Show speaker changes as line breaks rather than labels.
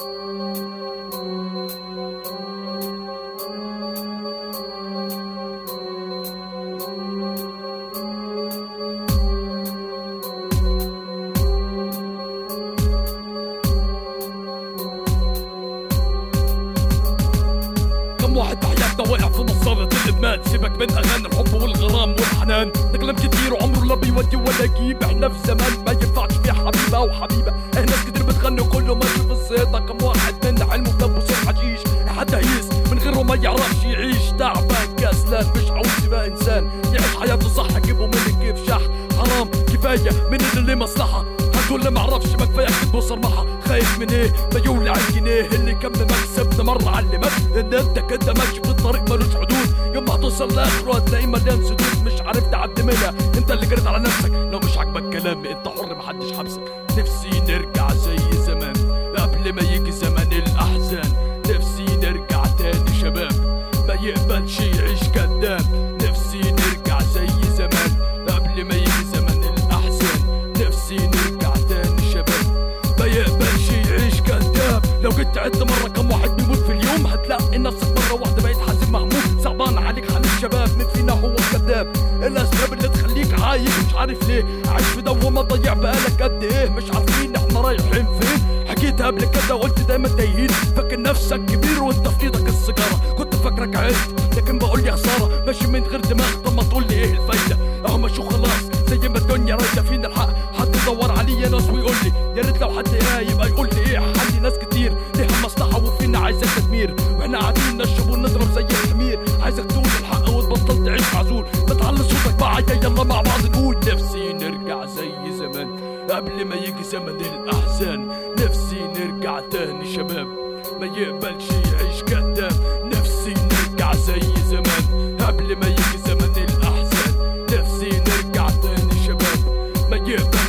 كم واحد بحياتنا واقع في مصارة الإدمان سيبك من أغاني الحب والغرام والحنان ده كلام كتير وعمره لا بيودي ولا يجيب احنا في زمان ما ينفعش في حبيبة وحبيبة اه ناس كتير بتغني وكله ماشي في الزيطة كم واحد من حلمه بلبس الحشيش حد هيس من غيره ما يعرفش يعيش تعبان كسلان مش عاوز يبقى إنسان يعيش حياته صح جيبه من كيف شح حرام كفاية من اللي مصلحة هتقول اللي معرفش ما كفايه كدب وصرمحه خايف من ايه ما يولع الجنيه اللي كم مكسبنا مره علمك ان انت كده ماشي في الطريق ملوش حدود يوم ما هتوصل لاخره هتلاقيه مليان سدود مش عارف تعدي منها انت اللي جريت على نفسك لو مش عاجبك كلامي انت حر محدش حبسك نفسي نرجع زي زمان قبل ما يجي زمن الاحزان نفسي نرجع تاني شباب ما يقبلش يعيش كداب نفسي نرجع زي زمان قبل ما يجي زمن الاحزان نفسي نرجع تاني شباب ما يقبلش يعيش كذاب لو جيت تعد مرة كم واحد بيموت في اليوم هتلاقي نفسك مرة واحدة بقيت حزين مهموم صعبان عليك حال الشباب مين فينا هو الكذاب الأسباب اللي تخليك عايش مش عارف ليه عايش في دوامة ضيع بقالك قد ايه مش عارفين احنا رايحين فين حكيتها قبل كده وقلت دايما تايهين فاكر نفسك كبير وانت في ايدك السيجارة كنت فاكرك عرفت لكن بقول يا خسارة ماشي من غير دماغ طب ما تقول لي ايه الفايدة اهو ما شو خلاص زي ما الدنيا رايدة فينا الحق حد يدور عليا ناس ويقول لي يا ريت لو حد يبقى يقول لي ايه عندي ناس كتير ليها مصلحة وفينا عايزة تدمير واحنا قاعدين نشرب ونضرب زي الحمير عايزك تقول الحق وتبطل تعيش معزول ما تعلي صوتك معايا يلا مع بعض نقول نفسي نرجع زي زمان قبل ما يجي زمن الاحزان نفسي نرجع تاني شباب ما يقبلش يعيش كذاب نفسي نرجع زي زمان قبل ما يجي زمن الاحزان نفسي نرجع تاني شباب ما يقبلش